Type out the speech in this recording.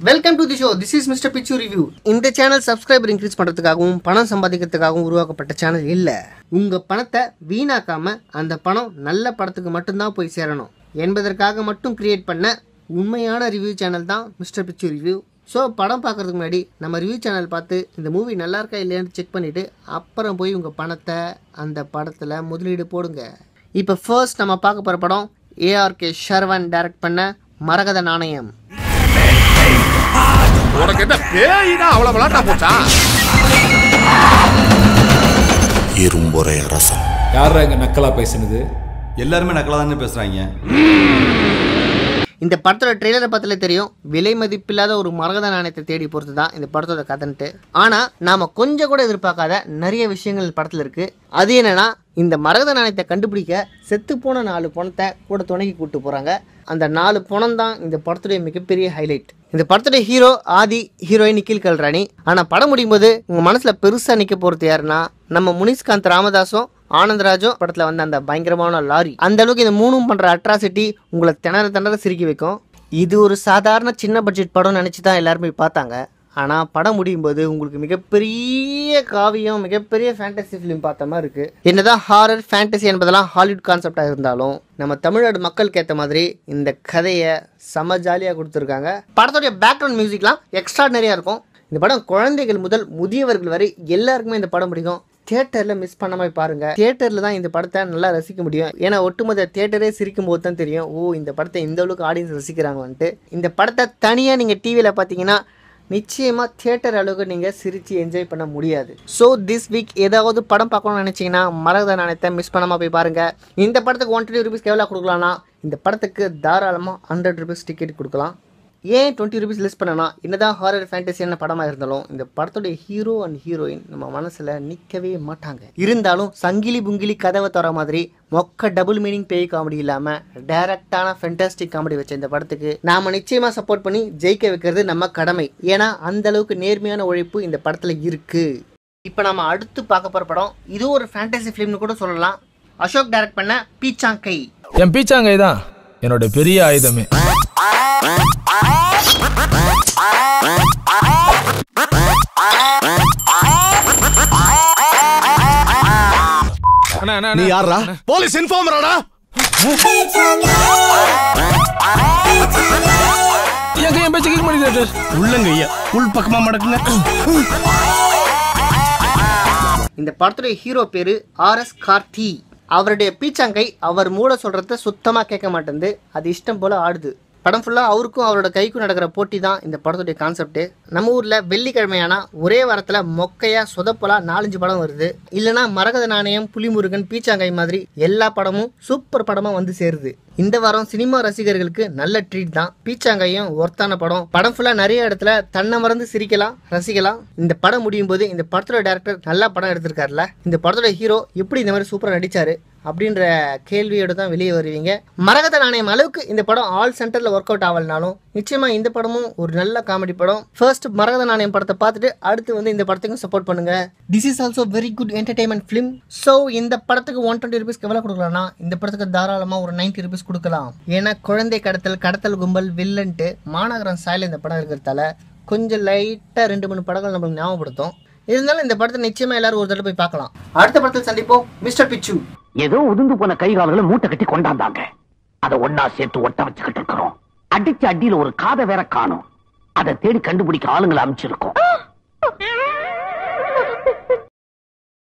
welcome to the show this is mister Pichu review இந்த channel subscriber increase பண்றதுக்காகவும் பணம் சம்பாதிக்கிறதுக்காகவும் உருவாக்கப்பட்ட சேனல் இல்ல உங்க பணத்தை வீணாக்காம அந்த பணம் நல்ல படத்துக்கு மட்டும்தான் போய் சேரணும் என்பதற்காக மட்டும் கிரியேட் பண்ண உண்மையான ரிவ்யூ சேனல் தான் மிஸ்டர் பிச்சு ரிவ்யூ ஸோ படம் பார்க்கறதுக்கு முன்னாடி நம்ம ரிவ்யூ சேனல் பார்த்து இந்த மூவி நல்லா இருக்கா இல்லையான்னு செக் பண்ணிட்டு அப்புறம் போய் உங்க பணத்தை அந்த படத்துல முதலீடு போடுங்க இப்போ ஃபர்ஸ்ட் நம்ம பார்க்க போற படம் ஏஆர்கே ஷர்வன் டைரக்ட் பண்ண மரகத நாணயம் உனக்கு என்ன பேயினா அவ்வளவு விளாட்டா போச்சா இரும்பொறை அரசன் யாரா இங்க நக்கலா பேசுனது எல்லாருமே நக்கலா தானே பேசுறாங்க இந்த படத்தோட ட்ரெய்லரை பார்த்தாலே தெரியும் விலை மதிப்பில்லாத ஒரு மரகத நாணயத்தை தேடி பொறுத்து தான் இந்த படத்தோட கதைன்ட்டு ஆனால் நாம கொஞ்சம் கூட எதிர்பார்க்காத நிறைய விஷயங்கள் படத்தில் இருக்கு அது என்னன்னா இந்த மரகத நாணயத்தை கண்டுபிடிக்க செத்து போன நாலு பணத்தை கூட துணைக்கி கூட்டு போறாங்க அந்த நாலு பணம் தான் இந்த படத்துடைய மிகப்பெரிய ஹைலைட் இந்த படத்துடைய ஹீரோ ஆதி ஹீரோயின் நிக்கில் கல்ராணி ஆனால் படம் முடியும் போது உங்க மனசுல பெருசா நிக்க போறது யாருன்னா நம்ம முனிஷ்காந்த் ராமதாஸும் ஆனந்தராஜும் படத்துல வந்த அந்த பயங்கரமான லாரி அந்த அளவுக்கு இந்த மூணும் பண்ற அட்ராசிட்டி உங்களை திணற திணற சிரிக்க வைக்கும் இது ஒரு சாதாரண சின்ன பட்ஜெட் படம் நினைச்சு தான் எல்லாருமே பார்த்தாங்க ஆனா படம் முடியும் போது உங்களுக்கு மிகப்பெரிய காவியம் மிகப்பெரிய ஃபேண்டசி ஃபிலிம் பார்த்த மாதிரி இருக்கு என்னதான் ஹாரர் ஃபேண்டசி என்பதெல்லாம் ஹாலிவுட் கான்செப்டா இருந்தாலும் நம்ம தமிழ்நாடு மக்களுக்கு ஏற்ற மாதிரி இந்த கதையை செம ஜாலியாக கொடுத்துருக்காங்க படத்துடைய பேக்ரவுண்ட் மியூசிக்லாம் எக்ஸ்ட்ராடனரியாக இருக்கும் இந்த படம் குழந்தைகள் முதல் முதியவர்கள் வரை எல்லாருக்குமே இந்த படம் பிடிக்கும் தியேட்டரில் மிஸ் பண்ணாம பாருங்க தியேட்டரில் தான் இந்த படத்தை நல்லா ரசிக்க முடியும் ஏன்னா ஒட்டுமொத்த தியேட்டரே சிரிக்கும் போது தான் தெரியும் ஓ இந்த படத்தை இந்த அளவுக்கு ஆடியன்ஸ் ரசிக்கிறாங்கன்ட்டு இந்த படத்தை தனியாக நீங்கள் டிவியில் பார்த்தீங்கன்னா நிச்சயமாக தியேட்டர் அளவுக்கு நீங்கள் சிரித்து என்ஜாய் பண்ண முடியாது ஸோ திஸ் வீக் ஏதாவது படம் பார்க்கணும்னு நினச்சிங்கன்னா மரகத நாணயத்தை மிஸ் பண்ணாமல் போய் பாருங்கள் இந்த படத்துக்கு ஒன் டுவெண்ட்டி ருபீஸ்க்கு எவ்வளோ கொடுக்கலாம்னா இந்த படத்துக்கு தாராளமாக ஹண்ட்ரட் ருபீஸ் டிக்கெட் கொடுக்கலாம் ஏன் டுவெண்ட்டி ருபீஸ் லெஸ் பண்ணனா என்னதான் ஹாரர் ஃபேண்டசியான படமாக இருந்தாலும் இந்த படத்துடைய ஹீரோ அண்ட் ஹீரோயின் நம்ம மனசில் நிற்கவே மாட்டாங்க இருந்தாலும் சங்கிலி புங்கிலி கதவை தர மாதிரி மொக்க டபுள் மீனிங் பேய் காமெடி இல்லாமல் டைரக்டான ஃபென்டாஸ்டிக் காமெடி வச்ச இந்த படத்துக்கு நாம நிச்சயமாக சப்போர்ட் பண்ணி ஜெயிக்க வைக்கிறது நம்ம கடமை ஏன்னா அந்த அளவுக்கு நேர்மையான உழைப்பு இந்த படத்தில் இருக்கு இப்போ நம்ம அடுத்து பார்க்க போகிற படம் இது ஒரு ஃபேண்டசி ஃபிலிம்னு கூட சொல்லலாம் அசோக் டைரக்ட் பண்ண பீச்சாங்கை என் பீச்சாங்கை தான் என்னோட பெரிய ஆயுதமே அண்ணா அண்ணா நீ யாரா போலீஸ் இன்ஃபார்மராடா எங்க என் பேச்சு கேட்க மாட்டேங்குது டாக்டர் உள்ளங்கய்யா உள் பக்கமா மடக்குங்க இந்த படத்துடைய ஹீரோ பேரு ஆர் எஸ் கார்த்தி அவருடைய பீச்சாங்கை அவர் மூட சொல்றத சுத்தமா கேட்க மாட்டேங்குது அது இஷ்டம் போல ஆடுது படம் ஃபுல்லாக அவருக்கும் அவரோட கைக்கும் நடக்கிற போட்டி தான் இந்த படத்துடைய கான்செப்ட் நம்ம ஊரில் வெள்ளிக்கிழமையானா ஒரே வாரத்தில் மொக்கையா சொதப்பலா நாலஞ்சு படம் வருது இல்லைனா மரகத நாணயம் புலிமுருகன் பீச்சாங்கை மாதிரி எல்லா படமும் சூப்பர் படமாக வந்து சேருது இந்த வாரம் சினிமா ரசிகர்களுக்கு நல்ல ட்ரீட் தான் பீச்சாங்கையும் ஒர்த்தான படம் படம் ஃபுல்லாக நிறைய இடத்துல தன்னை மறந்து சிரிக்கலாம் ரசிக்கலாம் இந்த படம் முடியும் போது இந்த படத்தோட டேரக்டர் நல்லா படம் எடுத்திருக்காருல இந்த படத்தோட ஹீரோ எப்படி இந்த மாதிரி சூப்பராக நடிச்சாரு அப்படின்ற கேள்வியோட தான் வெளியே வருவீங்க மரகத நாணயம் அளவுக்கு இந்த படம் ஆல் சென்டரில் ஒர்க் அவுட் ஆகலனாலும் நிச்சயமா இந்த படமும் ஒரு நல்ல காமெடி படம் ஃபர்ஸ்ட் மரகத நாணயம் படத்தை பார்த்துட்டு அடுத்து வந்து இந்த படத்துக்கும் சப்போர்ட் பண்ணுங்க this is also very good entertainment film so இந்த படத்துக்கு ஒன் டுவெண்ட்டி ருபீஸ்க்கு எவ்வளோ கொடுக்கலாம்னா இந்த படத்துக்கு தாராளமாக ஒரு நைன்ட்டி ருபீஸ் கொடுக்கலாம் ஏன்னா குழந்தை கடத்தல் கடத்தல் கும்பல் வில்லன்ட்டு மாநகரம் சாயல் இந்த படம் இருக்கிறதால கொஞ்சம் லைட்டாக ரெண்டு மூணு படங்கள் நம்மளுக்கு ஞாபகப்படுத்தும் இருந்தாலும் இந்த படத்தை நிச்சயமா எல்லாரும் ஒரு தடவை போய் பார்க்கலாம் அடுத்த படத்தில் சந்திப்போம் மிஸ்டர் பிச்சு ஏதோ உதிர்ந்து போன கை கால்களை மூட்டை கட்டி கொண்டாந்தாங்க அத ஒன்னா சேர்த்து ஒட்ட வச்சுக்கிட்டு இருக்கிறோம் அடிச்ச அடியில ஒரு காதை வேற காணும் அதை தேடி கண்டுபிடிக்க ஆளுங்களை அமைச்சிருக்கோம்